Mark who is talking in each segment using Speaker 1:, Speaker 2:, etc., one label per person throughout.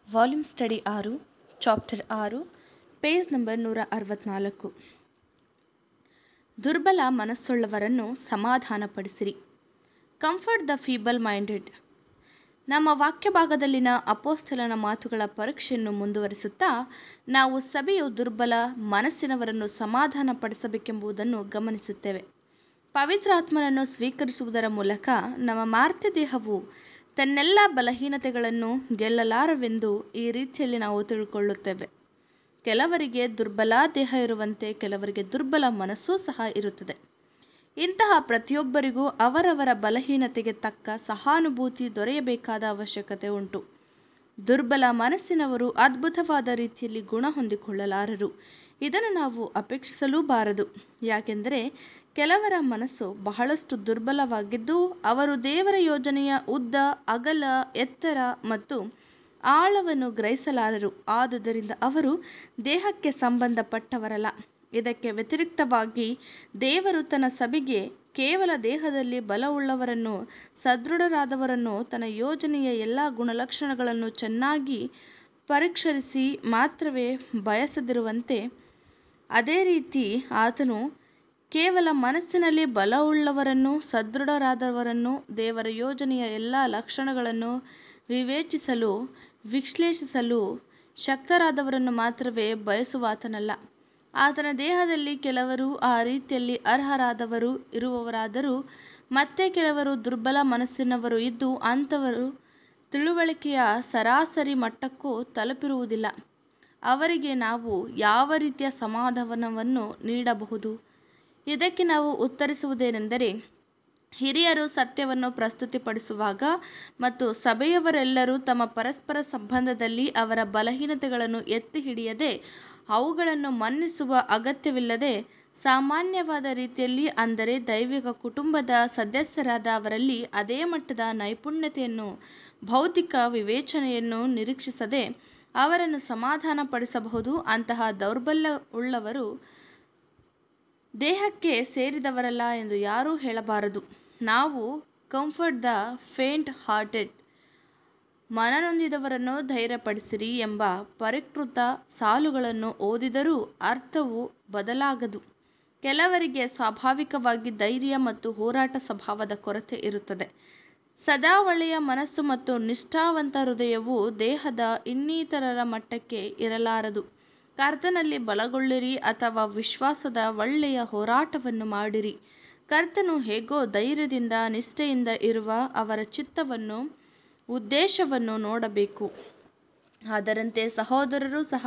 Speaker 1: volume study ಆರು chapter ಆರು page number ನೂರ ಅರವತ್ನಾಲ್ಕು ದುರ್ಬಲ ಮನಸ್ಸುಳ್ಳವರನ್ನು ಸಮಾಧಾನಪಡಿಸಿರಿ ಕಂಫರ್ಟ್ ದ ಫೀಬಲ್ ಮೈಂಡೆಡ್ ನಮ್ಮ ವಾಕ್ಯ ಭಾಗದಲ್ಲಿನ ಅಪೋಸ್ತಲನ ಮಾತುಗಳ ಪರೀಕ್ಷೆಯನ್ನು ಮುಂದುವರಿಸುತ್ತಾ ನಾವು ಸಭೆಯು ದುರ್ಬಲ ಮನಸ್ಸಿನವರನ್ನು ಸಮಾಧಾನಪಡಿಸಬೇಕೆಂಬುದನ್ನು ಗಮನಿಸುತ್ತೇವೆ ಪವಿತ್ರಾತ್ಮನನ್ನು ಸ್ವೀಕರಿಸುವುದರ ಮೂಲಕ ನಮ್ಮ ಮಾರ್ತ್ಯ ದೇಹವು ತನ್ನೆಲ್ಲ ಬಲಹೀನತೆಗಳನ್ನು ಗೆಲ್ಲಲಾರವೆಂದು ಈ ರೀತಿಯಲ್ಲಿ ನಾವು ತಿಳ್ಕೊಳ್ಳುತ್ತೇವೆ ಕೆಲವರಿಗೆ ದುರ್ಬಲ ದೇಹ ಇರುವಂತೆ ಕೆಲವರಿಗೆ ದುರ್ಬಲ ಮನಸ್ಸೂ ಸಹ ಇರುತ್ತದೆ ಇಂತಹ ಪ್ರತಿಯೊಬ್ಬರಿಗೂ ಅವರವರ ಬಲಹೀನತೆಗೆ ತಕ್ಕ ಸಹಾನುಭೂತಿ ದೊರೆಯಬೇಕಾದ ಅವಶ್ಯಕತೆ ಉಂಟು ದುರ್ಬಲ ಮನಸ್ಸಿನವರು ಅದ್ಭುತವಾದ ರೀತಿಯಲ್ಲಿ ಗುಣ ಹೊಂದಿಕೊಳ್ಳಲಾರರು ಇದನ್ನು ನಾವು ಅಪೇಕ್ಷಿಸಲೂಬಾರದು ಯಾಕೆಂದರೆ ಕೆಲವರ ಮನಸ್ಸು ಬಹಳಷ್ಟು ದುರ್ಬಲವಾಗಿದ್ದು ಅವರು ದೇವರ ಯೋಜನೆಯ ಉದ್ದ ಅಗಲ ಎತ್ತರ ಮತ್ತು ಆಳವನ್ನು ಗ್ರಹಿಸಲಾರರು ಆದುದರಿಂದ ಅವರು ದೇಹಕ್ಕೆ ಸಂಬಂಧಪಟ್ಟವರಲ್ಲ ಇದಕ್ಕೆ ವ್ಯತಿರಿಕ್ತವಾಗಿ ದೇವರು ತನ್ನ ಸಭೆಗೆ ಕೇವಲ ದೇಹದಲ್ಲಿ ಬಲವುಳ್ಳವರನ್ನು ಸದೃಢರಾದವರನ್ನು ತನ್ನ ಯೋಜನೆಯ ಎಲ್ಲ ಗುಣಲಕ್ಷಣಗಳನ್ನು ಚೆನ್ನಾಗಿ ಪರೀಕ್ಷರಿಸಿ ಮಾತ್ರವೇ ಬಯಸದಿರುವಂತೆ ಅದೇ ರೀತಿ ಆತನು ಕೇವಲ ಮನಸ್ಸಿನಲ್ಲಿ ಬಲವುಳ್ಳವರನ್ನು ಸದೃಢರಾದವರನ್ನು ದೇವರ ಯೋಜನೆಯ ಎಲ್ಲ ಲಕ್ಷಣಗಳನ್ನು ವಿವೇಚಿಸಲು ವಿಶ್ಲೇಷಿಸಲು ಶಕ್ತರಾದವರನ್ನು ಮಾತ್ರವೇ ಬಯಸುವಾತನಲ್ಲ ಆತನ ದೇಹದಲ್ಲಿ ಕೆಲವರು ಆ ರೀತಿಯಲ್ಲಿ ಅರ್ಹರಾದವರು ಇರುವವರಾದರೂ ಮತ್ತೆ ಕೆಲವರು ದುರ್ಬಲ ಮನಸ್ಸಿನವರು ಇದ್ದು ಅಂಥವರು ತಿಳುವಳಿಕೆಯ ಸರಾಸರಿ ಮಟ್ಟಕ್ಕೂ ತಲುಪಿರುವುದಿಲ್ಲ ಅವರಿಗೆ ನಾವು ಯಾವ ರೀತಿಯ ಸಮಾಧಾನವನ್ನು ನೀಡಬಹುದು ಇದಕ್ಕೆ ನಾವು ಉತ್ತರಿಸುವುದೇನೆಂದರೆ ಹಿರಿಯರು ಸತ್ಯವನ್ನು ಪ್ರಸ್ತುತಿಪಡಿಸುವಾಗ ಮತ್ತು ಸಭೆಯವರೆಲ್ಲರೂ ತಮ್ಮ ಪರಸ್ಪರ ಸಂಬಂಧದಲ್ಲಿ ಅವರ ಬಲಹೀನತೆಗಳನ್ನು ಎತ್ತಿ ಹಿಡಿಯದೆ ಅವುಗಳನ್ನು ಮನ್ನಿಸುವ ಅಗತ್ಯವಿಲ್ಲದೆ ಸಾಮಾನ್ಯವಾದ ರೀತಿಯಲ್ಲಿ ಅಂದರೆ ದೈವಿಕ ಕುಟುಂಬದ ಸದಸ್ಯರಾದ ಅವರಲ್ಲಿ ಅದೇ ಮಟ್ಟದ ನೈಪುಣ್ಯತೆಯನ್ನು ಭೌತಿಕ ವಿವೇಚನೆಯನ್ನು ನಿರೀಕ್ಷಿಸದೆ ಅವರನ್ನು ಸಮಾಧಾನಪಡಿಸಬಹುದು ಅಂತಹ ದೌರ್ಬಲ್ಯವುಳ್ಳವರು ದೇಹಕ್ಕೆ ಸೇರಿದವರಲ್ಲ ಎಂದು ಯಾರೂ ಹೇಳಬಾರದು ನಾವು ಕಂಫರ್ಟ್ ದ ಫೇಂಟ್ ಹಾರ್ಟೆಡ್ ಮನನೊಂದಿದವರನ್ನು ಧೈರ್ಯಪಡಿಸಿರಿ ಎಂಬ ಪರಿಷ್ಕೃತ ಸಾಲುಗಳನ್ನು ಓದಿದರೂ ಅರ್ಥವು ಬದಲಾಗದು ಕೆಲವರಿಗೆ ಸ್ವಾಭಾವಿಕವಾಗಿ ಧೈರ್ಯ ಮತ್ತು ಹೋರಾಟ ಸ್ವಭಾವದ ಕೊರತೆ ಇರುತ್ತದೆ ಸದಾ ಒಳ್ಳೆಯ ಮನಸ್ಸು ಮತ್ತು ನಿಷ್ಠಾವಂತ ಹೃದಯವು ದೇಹದ ಇನ್ನಿತರರ ಮಟ್ಟಕ್ಕೆ ಇರಲಾರದು ಕರ್ತನಲ್ಲಿ ಬಲಗೊಳ್ಳಿರಿ ಅಥವಾ ವಿಶ್ವಾಸದ ಒಳ್ಳೆಯ ಹೋರಾಟವನ್ನು ಮಾಡಿರಿ ಕರ್ತನು ಹೇಗೋ ಧೈರ್ಯದಿಂದ ನಿಷ್ಠೆಯಿಂದ ಇರುವ ಅವರ ಚಿತ್ತವನ್ನು ಉದ್ದೇಶವನ್ನು ನೋಡಬೇಕು ಅದರಂತೆ ಸಹೋದರರು ಸಹ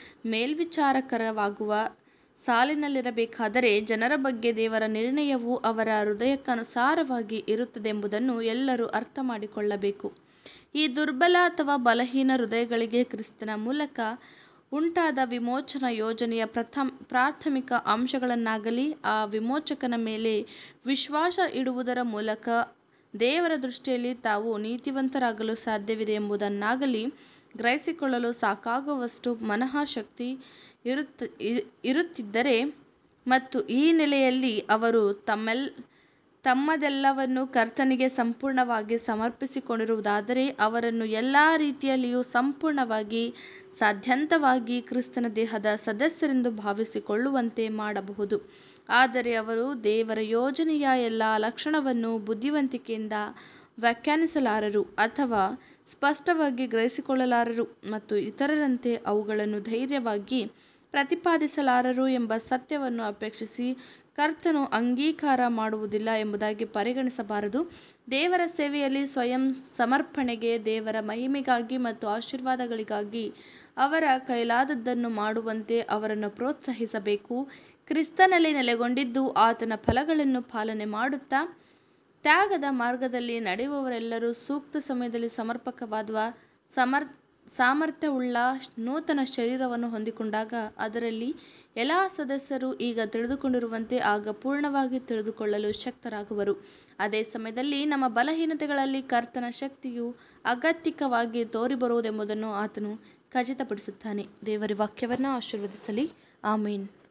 Speaker 1: ಮೇಲ್ವಿಚಾರಕರವಾಗುವ ಸಾಲಿನಲ್ಲಿರಬೇಕಾದರೆ ಜನರ ಬಗ್ಗೆ ದೇವರ ನಿರ್ಣಯವು ಅವರ ಹೃದಯಕ್ಕನುಸಾರವಾಗಿ ಇರುತ್ತದೆಂಬುದನ್ನು ಎಲ್ಲರೂ ಅರ್ಥ ಮಾಡಿಕೊಳ್ಳಬೇಕು ಈ ದುರ್ಬಲ ಅಥವಾ ಬಲಹೀನ ಹೃದಯಗಳಿಗೆ ಕ್ರಿಸ್ತನ ಮೂಲಕ ಉಂಟಾದ ವಿಮೋಚನಾ ಯೋಜನೆಯ ಪ್ರಥಮ ಪ್ರಾಥಮಿಕ ಅಂಶಗಳನ್ನಾಗಲಿ ಆ ವಿಮೋಚಕನ ಮೇಲೆ ವಿಶ್ವಾಸ ಇಡುವುದರ ಮೂಲಕ ದೇವರ ದೃಷ್ಟಿಯಲ್ಲಿ ತಾವು ನೀತಿವಂತರಾಗಲು ಸಾಧ್ಯವಿದೆ ಎಂಬುದನ್ನಾಗಲಿ ಗ್ರಹಿಸಿಕೊಳ್ಳಲು ಸಾಕಾಗುವಷ್ಟು ಮನಃಶಕ್ತಿ ಇರುತ್ತ ಇರುತ್ತಿದ್ದರೆ ಮತ್ತು ಈ ನೆಲೆಯಲ್ಲಿ ಅವರು ತಮ್ಮೆಲ್ ತಮ್ಮದೆಲ್ಲವನ್ನು ಕರ್ತನಿಗೆ ಸಂಪೂರ್ಣವಾಗಿ ಸಮರ್ಪಿಸಿಕೊಂಡಿರುವುದಾದರೆ ಅವರನ್ನು ಎಲ್ಲ ರೀತಿಯಲ್ಲಿಯೂ ಸಂಪೂರ್ಣವಾಗಿ ಸಾಧ್ಯಂತವಾಗಿ ಕ್ರಿಸ್ತನ ದೇಹದ ಸದಸ್ಯರೆಂದು ಭಾವಿಸಿಕೊಳ್ಳುವಂತೆ ಮಾಡಬಹುದು ಆದರೆ ಅವರು ದೇವರ ಯೋಜನೆಯ ಎಲ್ಲ ಲಕ್ಷಣವನ್ನು ಬುದ್ಧಿವಂತಿಕೆಯಿಂದ ವ್ಯಾಖ್ಯಾನಿಸಲಾರರು ಅಥವಾ ಸ್ಪಷ್ಟವಾಗಿ ಗ್ರಹಿಸಿಕೊಳ್ಳಲಾರರು ಮತ್ತು ಇತರರಂತೆ ಅವುಗಳನ್ನು ಧೈರ್ಯವಾಗಿ ಪ್ರತಿಪಾದಿಸಲಾರರು ಎಂಬ ಸತ್ಯವನ್ನು ಅಪೇಕ್ಷಿಸಿ ಕರ್ತನು ಅಂಗೀಕಾರ ಮಾಡುವುದಿಲ್ಲ ಎಂಬುದಾಗಿ ಪರಿಗಣಿಸಬಾರದು ದೇವರ ಸೇವೆಯಲ್ಲಿ ಸ್ವಯಂ ಸಮರ್ಪಣೆಗೆ ದೇವರ ಮಹಿಮೆಗಾಗಿ ಮತ್ತು ಆಶೀರ್ವಾದಗಳಿಗಾಗಿ ಅವರ ಕೈಲಾದದ್ದನ್ನು ಮಾಡುವಂತೆ ಅವರನ್ನು ಪ್ರೋತ್ಸಾಹಿಸಬೇಕು ಕ್ರಿಸ್ತನಲ್ಲಿ ನೆಲೆಗೊಂಡಿದ್ದು ಆತನ ಫಲಗಳನ್ನು ಪಾಲನೆ ಮಾಡುತ್ತಾ ತ್ಯಾಗದ ಮಾರ್ಗದಲ್ಲಿ ನಡೆಯುವವರೆಲ್ಲರೂ ಸೂಕ್ತ ಸಮಯದಲ್ಲಿ ಸಮರ್ಪಕವಾದ ಸಮರ್ ಸಾಮರ್ಥ್ಯವುಳ್ಳ ನೂತನ ಶರೀರವನ್ನು ಹೊಂದಿಕೊಂಡಾಗ ಅದರಲ್ಲಿ ಎಲ್ಲ ಸದಸ್ಯರು ಈಗ ತಿಳಿದುಕೊಂಡಿರುವಂತೆ ಆಗ ಪೂರ್ಣವಾಗಿ ತಿಳಿದುಕೊಳ್ಳಲು ಶಕ್ತರಾಗುವರು ಅದೇ ಸಮಯದಲ್ಲಿ ನಮ್ಮ ಬಲಹೀನತೆಗಳಲ್ಲಿ ಕರ್ತನ ಶಕ್ತಿಯು ಅಗತ್ಯವಾಗಿ ತೋರಿಬರುವುದೆಂಬುದನ್ನು ಆತನು ಖಚಿತಪಡಿಸುತ್ತಾನೆ ದೇವರ ವಾಕ್ಯವನ್ನು ಆಶೀರ್ವದಿಸಲಿ ಆಮೇನ್